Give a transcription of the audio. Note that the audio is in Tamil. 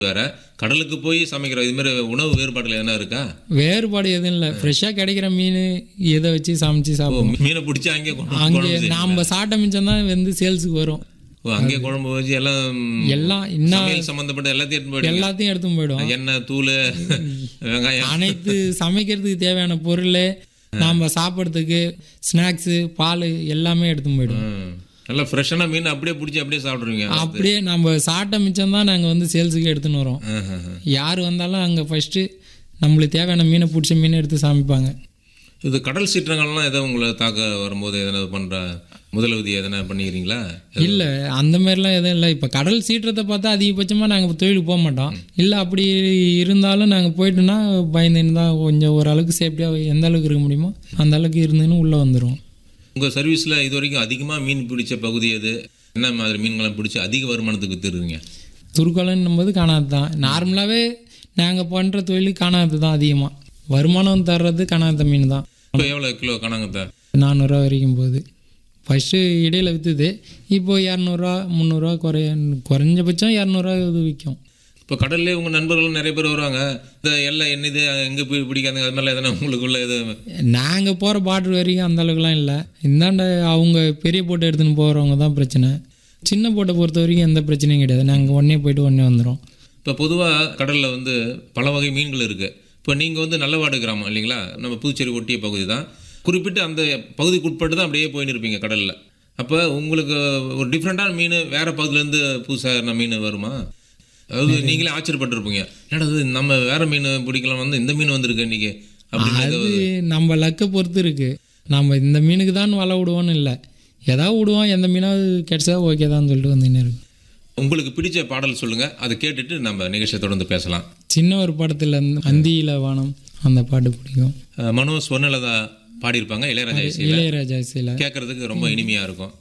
வேற கடலுக்கு போய் சமைக்கிற இது மாதிரி உணவு வேறுபாடுகள் எதனா இருக்கா வேறுபாடு எதுவும் இல்லை ஃப்ரெஷ்ஷாக கிடைக்கிற மீன் இதை வச்சு சமைச்சு ஓ, சாப்பிடுவோம் மீனை பிடிச்சி அங்கே கொண்டு அங்கே குழம்பு செய்வீங்க. நாம் சாப்பிட்ட மிச்சம் தான் வந்து சேல்ஸுக்கு வரும் ஓ அங்கே குழம்பு வச்சு எல்லாம் எல்லாம் இன்னும் சமையல் சம்பந்தப்பட்ட எல்லாத்தையும் எடுத்து போயிடுங்க எல்லாத்தையும் எடுத்து போயிடும் எண்ணெய் தூள் வெங்காயம் அனைத்து சமைக்கிறதுக்கு தேவையான பொருள் நாம் சாப்பிட்றதுக்கு ஸ்நாக்ஸு பால் எல்லாமே எடுத்து போயிடும் ம். நல்லா ஃப்ரெஷ்ஷான மீன் அப்படியே பிடிச்சி அப்படியே சாப்பிட்ருவீங்க அப்படியே நம்ம சாப்பிட்ட மிச்சம் தான் நாங்கள் வந்து சேல்ஸுக்கு எடுத்துன்னு வரோம் யார் வந்தாலும் அங்கே ஃபஸ்ட்டு நம்மளுக்கு தேவையான மீனை பிடிச்ச மீனை எடுத்து சமைப்பாங்க இது கடல் சீற்றங்கள்லாம் எதோ உங்களை தாக்க வரும்போது எதனா பண்ணுற முதலுதவி எதனா பண்ணிக்கிறீங்களா இல்லை அந்த மாதிரிலாம் எதுவும் இல்லை இப்போ கடல் சீற்றத்தை பார்த்தா அதிகபட்சமாக நாங்கள் தொழிலுக்கு போக மாட்டோம் இல்லை அப்படி இருந்தாலும் நாங்கள் போயிட்டோன்னா பயந்துன்னு தான் கொஞ்சம் ஓரளவுக்கு சேஃப்டியாக எந்த அளவுக்கு இருக்க முடியுமோ அந்த அளவுக்கு இருந்துன்னு உள்ளே வந்துடும் உங்கள் சர்வீஸில் இது வரைக்கும் அதிகமாக மீன் பிடிச்ச பகுதி எது என்ன மாதிரி மீன்கள்லாம் பிடிச்சி அதிக வருமானத்துக்கு வித்துருவீங்க துருக்கலன்னும் போது காணாது தான் நார்மலாகவே நாங்கள் பண்ணுற தொழில் காணாது தான் அதிகமாக வருமானம் தர்றது காணாத மீன் தான் இப்போ எவ்வளோ கிலோ கணக்கத்தை நானூறுரூவா வரைக்கும் போகுது ஃபஸ்ட்டு இடையில விற்றுது இப்போ இரநூறுவா முந்நூறுரூவா குறைய குறைஞ்சபட்சம் இரநூறுவா இது விற்கும் இப்போ கடல்லே உங்கள் நண்பர்கள் நிறைய பேர் வருவாங்க இந்த எல்லாம் என்னது எங்கே போய் பிடிக்காதுங்க அது மாதிரிலாம் எதனா உங்களுக்குள்ள எது நாங்கள் போகிற பாட்ரு வரைக்கும் அந்த அளவுக்குலாம் இல்லை இந்தாண்ட அவங்க பெரிய போட்டை எடுத்துன்னு போகிறவங்க தான் பிரச்சனை சின்ன போட்டை பொறுத்த வரைக்கும் எந்த பிரச்சனையும் கிடையாது நாங்கள் உடனே போயிட்டு உடனே வந்துடும் இப்போ பொதுவாக கடலில் வந்து பல வகை மீன்கள் இருக்குது இப்போ நீங்கள் வந்து நல்லவாடு கிராமம் இல்லைங்களா நம்ம புதுச்சேரி ஒட்டிய பகுதி தான் குறிப்பிட்டு அந்த பகுதிக்கு உட்பட்டு தான் அப்படியே போயின்னு இருப்பீங்க கடலில் அப்போ உங்களுக்கு ஒரு டிஃப்ரெண்ட்டான மீன் வேறு பகுதியிலேருந்து புதுசாக மீன் வருமா அதாவது நீங்களே ஆச்சரியப்பட்டிருப்பீங்க என்னடா இது நம்ம வேறு மீன் பிடிக்கலாம் வந்து இந்த மீன் வந்திருக்கு இன்னைக்கு அப்படின்னு அது நம்ம லக்கை பொறுத்து இருக்குது நம்ம இந்த மீனுக்கு தான் வலை விடுவோன்னு இல்லை ஏதாவது விடுவோம் எந்த மீனாவது கிடைச்சா ஓகே தான் சொல்லிட்டு வந்துன்னு இருக்கு உங்களுக்கு பிடிச்ச பாடல் சொல்லுங்கள் அதை கேட்டுட்டு நம்ம நிகழ்ச்சியை தொடர்ந்து பேசலாம் சின்ன ஒரு படத்தில் அந்தியில வானம் அந்த பாட்டு பிடிக்கும் அஹ் மனோ ஸ்வர்ணலதா பாடியிருப்பாங்க இளையராஜா இசையில் இளையராஜா இசையில் கேட்கறதுக்கு ரொம்ப இனிமையாக இருக்கும்